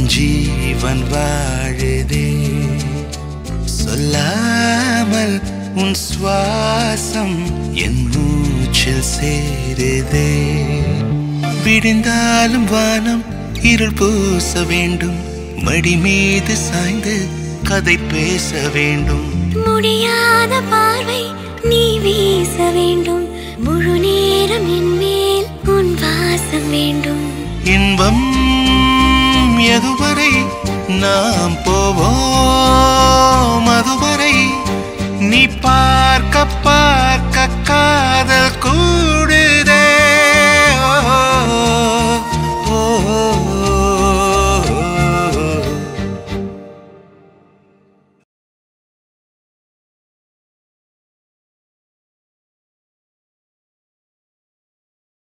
ஜீவன் வாழுதே சொல்லாமல் உன் சுவாசம் என் மூச்சில் சேருதே விடிந்தாலும் வானம் இருள் பூச வேண்டும் மடி மீது சாய்ந்து கதை பேச வேண்டும் முடியாத பார்வை நீ வீச வேண்டும் முழு நேரம் என் மேல் உன் வாசம் வேண்டும் இன்பம் எதுவரை நாம் போவோம் அதுவரை நீ பார்க்க பார்க்க காதல் கூடு